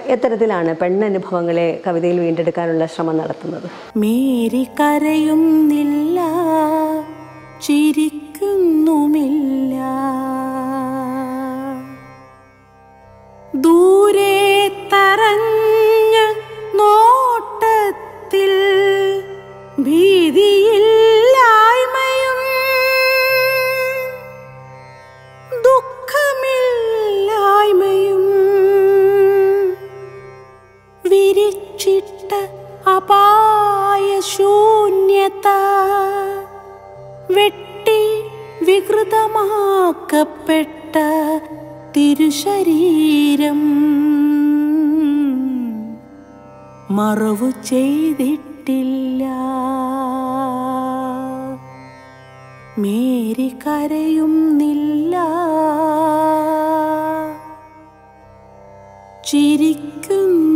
എത്തരത്തിലാണ് പെണ്ണനുഭവങ്ങളെ കവിതയിൽ വീണ്ടെടുക്കാനുള്ള ശ്രമം നടത്തുന്നത് മേരി കരയുന്നില്ല ചിരിക്കുന്നുമില്ല ദൂരെ തറഞ്ഞ നോട്ടത്തിൽ ഭീതിയില്ലായ്മയും ദുഃഖമില്ലായ്മയും വിരിച്ചിട്ട അപായ ശൂന്യത വെട്ടി വികൃതമാക്കപ്പെട്ട തിരുശരീരം മറവു ചെയ്തിട്ടില്ല മേരി കരയുന്നില്ല ചിരിക്കുന്നു